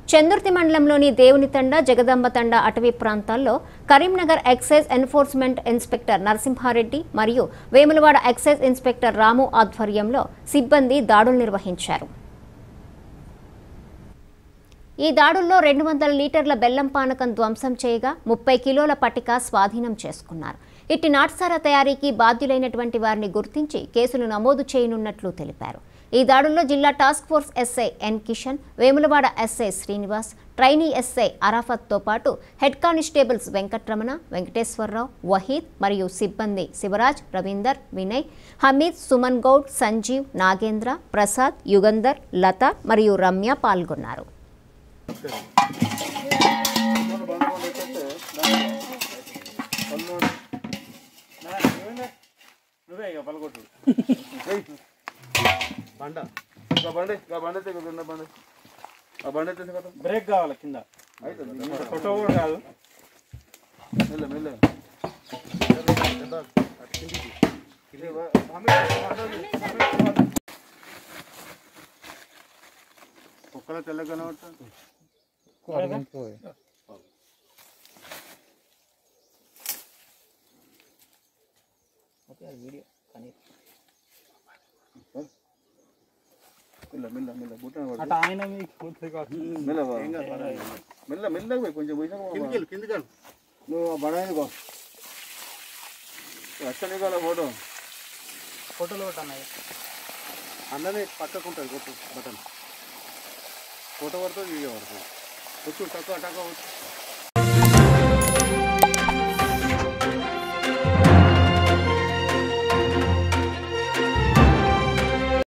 చందుర్తి మండలంలోని దేవుని తండ జగదంబ తండ అటవీ ప్రాంతాల్లో Karimnagar excise enforcement inspector Narasimha Reddy మరియు వేములవాడ ఎక్సైజ్ ఇన్స్పెక్టర్ రాము ఆధ్వర్యంలో సిబ్బంది దాడులు నిర్వహించారు ఈ దాడుల్లో రెండు వందల లీటర్ల బెల్లం పానకం ధ్వంసం చేయగా ముప్పై కిలోల పటిక స్వాధీనం చేసుకున్నారు ఇట్టి నాటుసారా తయారీకి బాధ్యులైనటువంటి వారిని గుర్తించి కేసులు నమోదు చేయనున్నట్లు తెలిపారు ఈ దాడుల్లో జిల్లా task force S I N Kishan Vemulawada S I Srinivas trainee S I అరాఫత్తో పాటు హెడ్ కానిస్టేబుల్స్ వెంకట్రమణ వెంకటేశ్వరరావు వహీద్ మరియు సిబ్బంది శివరాజ్ రవీందర్ వినయ్ హమీద్ సుమన్ గౌడ్ సంజీవ్ నాగేంద్ర ప్రసాద్ యుగంధర్ లత మరియు రమ్య పాల్గొన్నారు నువ్వే ఇక పలకొట్టు బండ ఇంకా బండి ఇంకా బండి అయితే కుదిరిన బండి ఆ బండి అయితే కదా బ్రేక్ కావాలి కింద అవుతుంది ఫోటో కూడా కాదు మెల్ల మెల్ల కుక్కల తెల్లగానే ఉంటుంది మెల్ల మెల్ల మెల్ల బుట్ట అటు ఆయన మీకు పూర్తి కాదు మెల్ల బా. మెల్ల మెల్లగా పోయి కొంచెం పోయినా కిందికి నువ్వు ఆ బడాయి కో అచ్చని కాల ఫోటో ఫోటోలు కూడా అన్నాయి అన్ననే పక్కకు ఉంటుంది కొట్టు బటన్ ఫోటో పడుతుంది వీడియో పడుతుంది వచ్చు టక్క టక్క వచ్చు